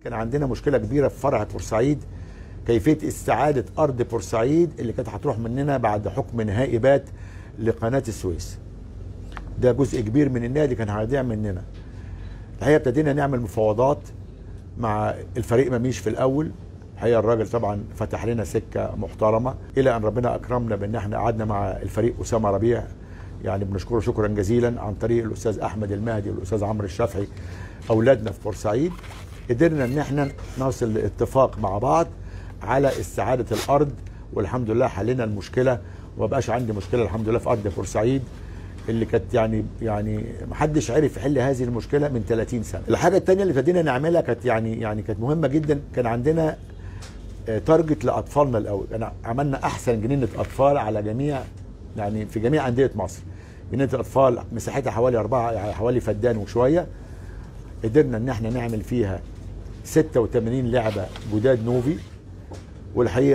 كان عندنا مشكله كبيره في فرع بورسعيد كيفيه استعاده ارض بورسعيد اللي كانت هتروح مننا بعد حكم نهائي بات لقناه السويس ده جزء كبير من النادي كان هيضيع مننا الحقيقه ابتدينا نعمل مفاوضات مع الفريق مميش في الاول الحقيقه الراجل طبعا فتح لنا سكه محترمه الى ان ربنا اكرمنا بان احنا قعدنا مع الفريق اسامه ربيع يعني بنشكره شكرا جزيلا عن طريق الاستاذ احمد المهدي والاستاذ عمرو الشافعي اولادنا في بورسعيد قدرنا ان احنا نصل لاتفاق مع بعض على استعاده الارض والحمد لله حلينا المشكله وما بقاش عندي مشكله الحمد لله في ارض بورسعيد اللي كانت يعني يعني ما حدش عرف يحل هذه المشكله من 30 سنه. الحاجه الثانيه اللي ابتدينا نعملها كانت يعني يعني كانت مهمه جدا كان عندنا تارجت لاطفالنا الاول انا عملنا احسن جنينه اطفال على جميع يعني في جميع انديه مصر. جنينه الاطفال مساحتها حوالي أربعة يعني حوالي فدان وشويه قدرنا ان احنا نعمل فيها 86 لعبه جداد نوفي والحقيقه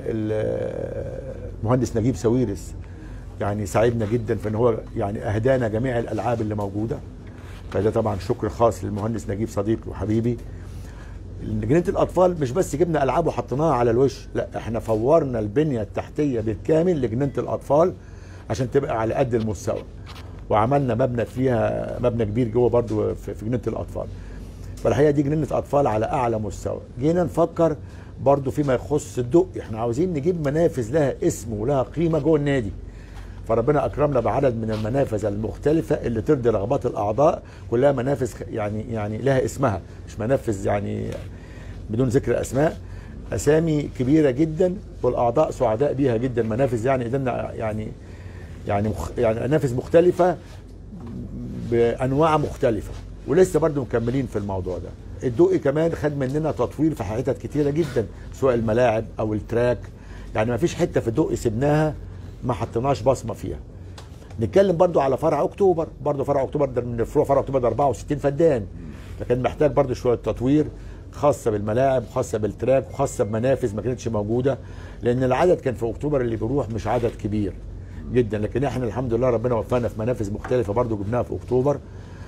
المهندس نجيب ساويرس يعني ساعدنا جدا في ان هو يعني اهدانا جميع الالعاب اللي موجوده فده طبعا شكر خاص للمهندس نجيب صديقي وحبيبي جنينه الاطفال مش بس جبنا العاب وحطيناها على الوش لا احنا فورنا البنيه التحتيه بالكامل لجنينه الاطفال عشان تبقى على قد المستوى وعملنا مبنى فيها مبنى كبير جوه برضو في جنينه الاطفال فالحقيقه دي جنينه اطفال على اعلى مستوى جينا نفكر برضو فيما يخص الدق احنا عاوزين نجيب منافذ لها اسم ولها قيمه جوه النادي فربنا اكرمنا بعدد من المنافذ المختلفه اللي ترضي رغبات الاعضاء كلها منافذ يعني يعني لها اسمها مش منافذ يعني بدون ذكر اسماء اسامي كبيره جدا والاعضاء سعداء بيها جدا منافذ يعني قدرنا يعني يعني مخ يعني منافذ مختلفه بانواع مختلفه ولسه برضو مكملين في الموضوع ده الدقي كمان خد مننا تطوير في حتت كتيره جدا سواء الملاعب او التراك يعني ما فيش حته في الدقي سبناها ما حطيناش بصمه فيها نتكلم برضو على فرع اكتوبر برضو فرع اكتوبر ده من فروع فرع اكتوبر ده 64 فدان فكان محتاج برضو شويه تطوير خاصه بالملاعب وخاصه بالتراك وخاصه بمنافذ ما كانتش موجوده لان العدد كان في اكتوبر اللي بيروح مش عدد كبير جدا لكن احنا الحمد لله ربنا وفقنا في منافذ مختلفه برضو جبناها في اكتوبر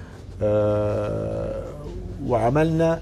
آه وعملنا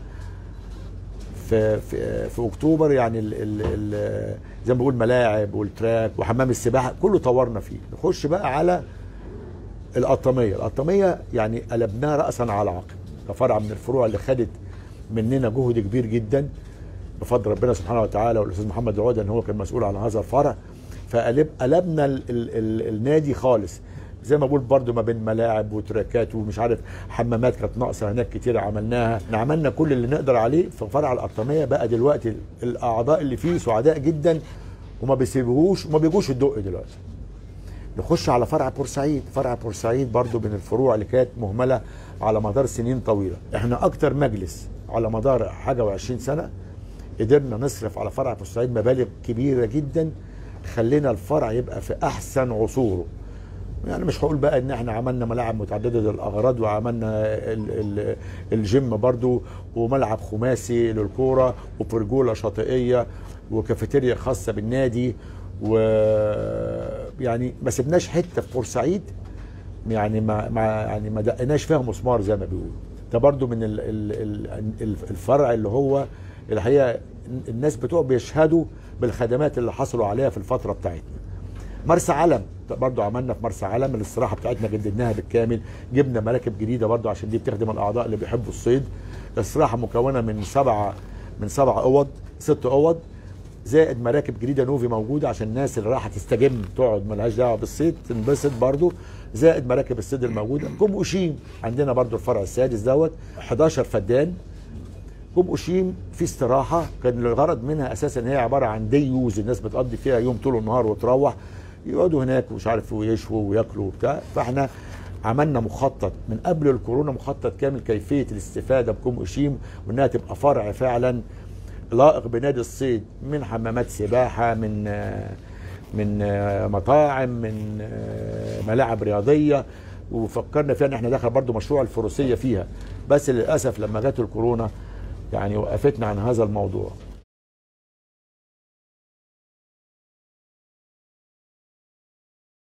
في في, في اكتوبر يعني ال ال ال زي ما بقول ملاعب والتراك وحمام السباحه كله طورنا فيه نخش بقى على القطاميه القطاميه يعني قلبناها راسا على عقب ده فرع من الفروع اللي خدت مننا جهد كبير جدا بفضل ربنا سبحانه وتعالى والاستاذ محمد العوده ان هو كان مسؤول عن هذا الفرع فقلب قلبنا ال ال ال النادي خالص زي ما بقول برضو ما بين ملاعب وتراكات ومش عارف حمامات كانت ناقصه هناك كتير عملناها عملنا كل اللي نقدر عليه في فرع القطاميه بقى دلوقتي الاعضاء اللي فيه سعداء جدا وما بيسيبوهوش وما بيجوش الدق دلوقتي نخش على فرع بورسعيد فرع بورسعيد برضو من الفروع اللي كانت مهمله على مدار سنين طويله احنا اكتر مجلس على مدار حاجه و20 سنه قدرنا نصرف على فرع بورسعيد مبالغ كبيره جدا خلينا الفرع يبقى في احسن عصوره يعني مش هقول بقى ان احنا عملنا ملاعب متعدده الاغراض وعملنا ال ال الجيم برضو وملعب خماسي للكوره وبرجوله شاطئيه وكافيتيريا خاصه بالنادي و يعني ما سبناش حته في بورسعيد يعني ما, ما يعني ما دقناش فيها مسمار زي ما بيقولوا ده برضو من ال ال الفرع اللي هو الحقيقه الناس بتوع بيشهدوا بالخدمات اللي حصلوا عليها في الفتره بتاعتنا مرسى علم برضو عملنا في مرسى علم الاستراحه بتاعتنا جددناها بالكامل جبنا مراكب جديده برضو عشان دي بتخدم الاعضاء اللي بيحبوا الصيد الاستراحه مكونه من سبعه من سبع اوض ست اوض زائد مراكب جديده نوفي موجوده عشان الناس اللي رايحه تستجم تقعد ملهاش دعوه بالصيد تنبسط برضو زائد مراكب الصيد الموجوده كوم اوشيم عندنا برضو الفرع السادس دوت 11 فدان كوم اوشيم في استراحه كان الغرض منها اساسا هي عباره عن دي يوز الناس بتقضي فيها يوم طول النهار وتروح يقعدوا هناك ومش عارف ويشووا وياكلوا وبتاع فاحنا عملنا مخطط من قبل الكورونا مخطط كامل كيفيه الاستفاده بكوم اوشيم وانها تبقى فرع فعلا لائق بنادي الصيد من حمامات سباحه من من مطاعم من ملاعب رياضيه وفكرنا فيها ان احنا دخل برضو مشروع الفروسيه فيها بس للاسف لما جت الكورونا يعني وقفتنا عن هذا الموضوع